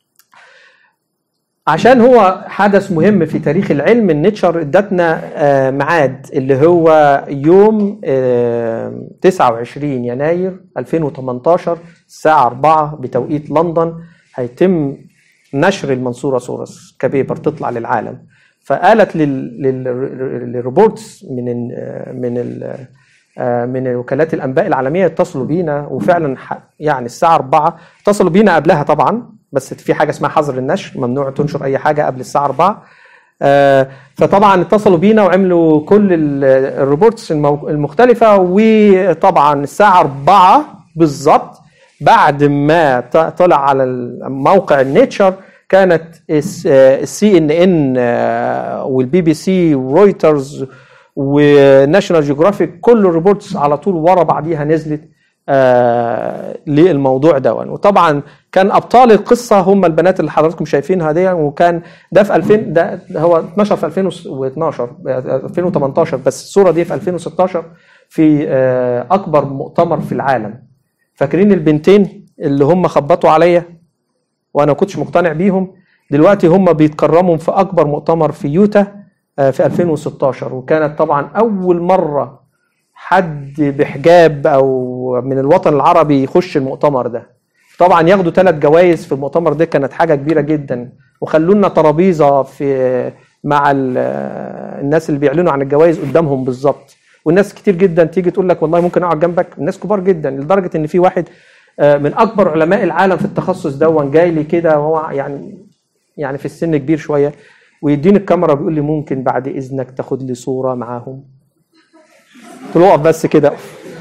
عشان هو حدث مهم في تاريخ العلم النيتشر ادتنا آه، ميعاد اللي هو يوم آه، 29 يناير 2018 الساعة 4 بتوقيت لندن هيتم نشر المنصورة سورس كبيبر تطلع للعالم فقالت لل- لل- للريبورتس من ال من ال آه، من وكالات الانباء العالميه يتصلوا بينا وفعلا ح- يعني الساعه 4 اتصلوا بينا قبلها طبعا بس في حاجه اسمها حظر النشر ممنوع تنشر اي حاجه قبل الساعه 4 آه، فطبعا اتصلوا بينا وعملوا كل ال- الريبورتس المو- المختلفه وطبعا الساعه 4 بالظبط بعد ما ط- طلع على موقع النيتشر كانت السي ان ان والبي بي سي ورويترز وناشونال جيوغرافيك كل الريبورتس على طول ورا بعضيها نزلت آه للموضوع ده وطبعا كان ابطال القصه هم البنات اللي حضراتكم شايفينها دي وكان ده في 2000 ده ده هو اتنشر في 2012 آه، 2018 بس الصوره دي في 2016 في آه اكبر مؤتمر في العالم فاكرين البنتين اللي هم خبطوا عليا وانا ما كنتش مقتنع بيهم دلوقتي هم بيتكرموا في اكبر مؤتمر في يوتا آه، في 2016 وكانت طبعا اول مره حد بحجاب او من الوطن العربي يخش المؤتمر ده طبعا ياخدوا ثلاث جوائز في المؤتمر ده كانت حاجه كبيره جدا وخلوا لنا ترابيزه في مع ال- الناس اللي بيعلنوا عن الجوائز قدامهم بالظبط والناس كتير جدا تيجي تقول لك والله ممكن اقعد جنبك الناس كبار جدا لدرجه ان في واحد آه، من اكبر علماء العالم في التخصص دون جاي لي كده وهو يعني يعني في السن كبير شويه ويديني الكاميرا وبيقول لي ممكن بعد اذنك تاخد لي صوره معاهم قلت له اقف بس كده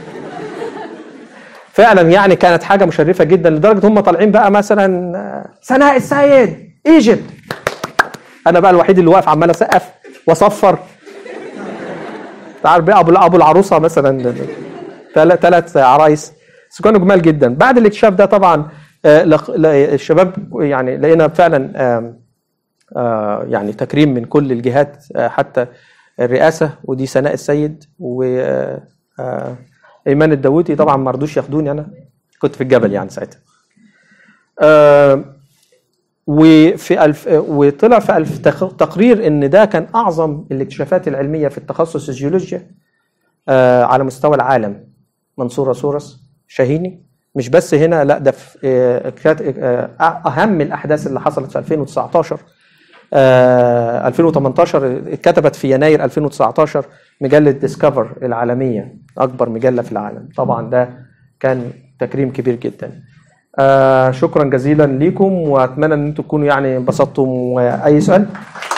فعلا يعني كانت حاجه مشرفه جدا لدرجه هم طالعين بقى مثلا آه، سناء السيد ايجيبت انا بقى الوحيد اللي واقف عمال اسقف واصفر تعرف بقى ابو ابو العروسه مثلا ثلاث عرايس بس كانوا جمال جدا بعد الاكتشاف ده طبعا آه، لق- ل- الشباب يعني لقينا فعلا آم، آه، يعني تكريم من كل الجهات آه، حتى الرئاسه ودي سناء السيد و آه، آه، ايمان الداوودي طبعا ما رضوش ياخدوني انا كنت في الجبل يعني ساعتها آه، وفي ألف وطلع في ألف تق- تقرير ان ده كان اعظم الاكتشافات العلميه في التخصص الجيولوجيا آه، على مستوى العالم منصور سورس شاهيني مش بس هنا لا ده في آه، كانت آه، اهم الاحداث اللي حصلت في 2019 آه، 2018 اتكتبت في يناير 2019 مجله ديسكفر العالميه اكبر مجله في العالم طبعا ده كان تكريم كبير جدا آه شكرا جزيلا ليكم واتمنى ان انتم تكونوا يعني انبسطتم واي سؤال